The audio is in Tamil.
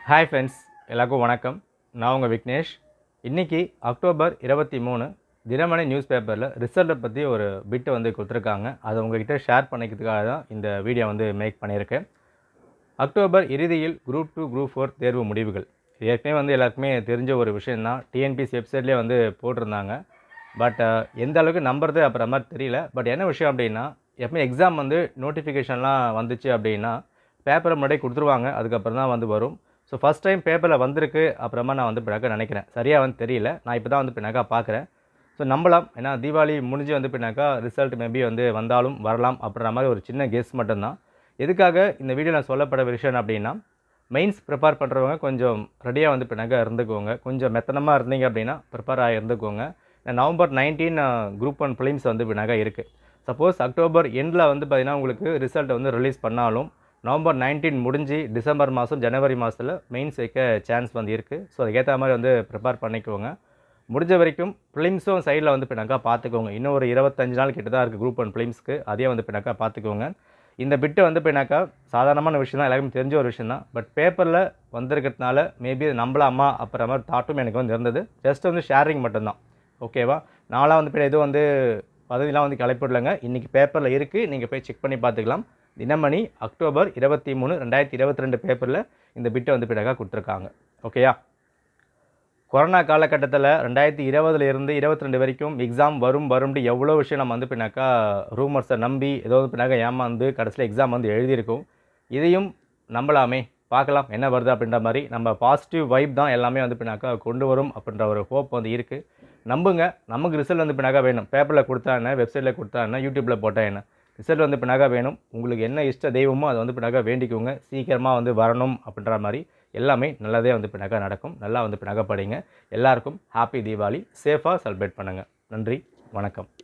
ஹாய் ஃப்ரெண்ட்ஸ் எல்லாருக்கும் வணக்கம் நான் உங்கள் விக்னேஷ் இன்றைக்கி அக்டோபர் இருபத்தி மூணு தினமணி நியூஸ் பேப்பரில் ரிசல்ட்டை பற்றி ஒரு பிட்டு வந்து கொடுத்துருக்காங்க அதை உங்ககிட்ட ஷேர் பண்ணிக்கிறதுக்காக தான் இந்த வீடியோ வந்து மேக் பண்ணியிருக்கேன் அக்டோபர் இறுதியில் குரூப் டூ குரூப் ஃபோர் தேர்வு முடிவுகள் இது ஏற்கனவே வந்து எல்லாருக்குமே தெரிஞ்ச ஒரு விஷயந்தான் டிஎன்பிசி வெப்சைட்லேயே வந்து போட்டிருந்தாங்க பட் எந்த அளவுக்கு நம்புறது அப்புறம் மாதிரி தெரியல பட் என்ன விஷயம் அப்படின்னா எப்பவுமே எக்ஸாம் வந்து நோட்டிஃபிகேஷன்லாம் வந்துச்சு அப்படின்னா பேப்பரை முன்னாடியே கொடுத்துருவாங்க அதுக்கப்புறம் தான் வந்து வரும் ஸோ ஃபஸ்ட் டைம் பேப்பரில் வந்திருக்கு அப்புறமா நான் வந்து பின்னாக்கா நினைக்கிறேன் சரியாக வந்து தெரியல நான் இப்போ தான் வந்து பின்னாக்கா பார்க்குறேன் ஸோ நம்பலாம் ஏன்னா தீபாவளி முடிஞ்சு வந்து பின்னாக்கா ரிசல்ட் மேபி வந்து வந்தாலும் வரலாம் அப்படின்ற மாதிரி ஒரு சின்ன கெஸ் மட்டும்தான் எதுக்காக இந்த வீடியோ நான் சொல்லப்பட விஷயம் அப்படின்னா மெயின்ஸ் ப்ரிப்பேர் பண்ணுறவங்க கொஞ்சம் ரெடியாக வந்து பின்னாக்கா இருந்துக்கோங்க கொஞ்சம் மெத்தனமாக இருந்தீங்க அப்படின்னா ப்ரிப்பேர் ஆகி இருந்துக்கோங்க November nineteen group one films வந்து பின்னாக்கா இருக்குது சப்போஸ் அக்டோபர் எண்டில் வந்து பார்த்திங்கன்னா உங்களுக்கு ரிசல்ட் வந்து ரிலீஸ் பண்ணாலும் நவம்பர் நைன்டீன் முடிஞ்சு டிசம்பர் மாதம் ஜனவரி மாதத்தில் மெயின்ஸ் வைக்க சான்ஸ் வந்து இருக்குது ஸோ அதுக்கேற்ற மாதிரி வந்து ப்ரிப்பேர் பண்ணிக்கோங்க முடிஞ்ச வரைக்கும் ஃபிலிம்ஸும் சைடில் வந்து பின்னாக்கா பார்த்துக்கோங்க இன்னும் ஒரு இருபத்தஞ்சு நாள் கிட்ட தான் இருக்குது குரூப் ஒன் ஃபிலிம்ஸ்க்கு அதையே வந்து பின்னாக்கா பார்த்துக்கோங்க இந்த பிட்டு வந்து பின்னாக்கா சாதாரணமான விஷயம் தான் எல்லாருக்கும் தெரிஞ்ச ஒரு விஷயம் தான் பட் பேப்பரில் வந்திருக்கிறதுனால மேபி அது நம்பலாமா அப்புறம் மாதிரி தாட்டும் எனக்கு வந்து இருந்தது ஜஸ்ட் வந்து ஷேரிங் மட்டும்தான் ஓகேவா நாளாக வந்து பின்ன எதுவும் வந்து பதவிலாம் வந்து கிளப்பிடலங்க இன்றைக்கி பேப்பரில் இருக்குது நீங்கள் போய் செக் பண்ணி பார்த்துக்கலாம் தினமணி அக்டோபர் இருபத்தி மூணு ரெண்டாயிரத்தி இருபத்தி ரெண்டு பேப்பரில் இந்த பிட்டை வந்து பின்னாக்கா கொடுத்துருக்காங்க ஓகேயா கொரோனா காலகட்டத்தில் ரெண்டாயிரத்தி இருபதுல இருந்து இருபத்தி ரெண்டு வரைக்கும் எக்ஸாம் வரும் வரும்னு எவ்வளோ விஷயம் நம்ம வந்து பின்னாக்கா ரூமர்ஸை நம்பி ஏதோ வந்து பின்னாக்கா ஏமாந்து கடைசியில் எக்ஸாம் வந்து எழுதியிருக்கோம் இதையும் நம்பலாமே பார்க்கலாம் என்ன வருது அப்படின்ற மாதிரி நம்ம பாசிட்டிவ் வைப் தான் எல்லாமே வந்து பின்னாக்கா கொண்டு வரும் அப்படின்ற ஒரு ஹோப் வந்து இருக்குது நம்புங்க நமக்கு ரிசல்ட் வந்து பின்னாக்கா வேணும் பேப்பரில் கொடுத்தா என்ன வெப்சைட்டில் கொடுத்தா என்ன யூடியூப்பில் போட்டால் என்ன ரிசல்ட் வந்து பின்னாக்கா வேணும் உங்களுக்கு என்ன இஷ்ட தெய்வமோ அதை வந்து பின்னாக்கா வேண்டிக்கோங்க சீக்கிரமாக வந்து வரணும் அப்படின்ற மாதிரி எல்லாமே நல்லதே வந்து பின்னாக்கா நடக்கும் நல்லா வந்து பின்னாக்கா படிங்க எல்லாருக்கும் ஹாப்பி தீபாவளி சேஃபாக செலிப்ரேட் பண்ணுங்கள் நன்றி வணக்கம்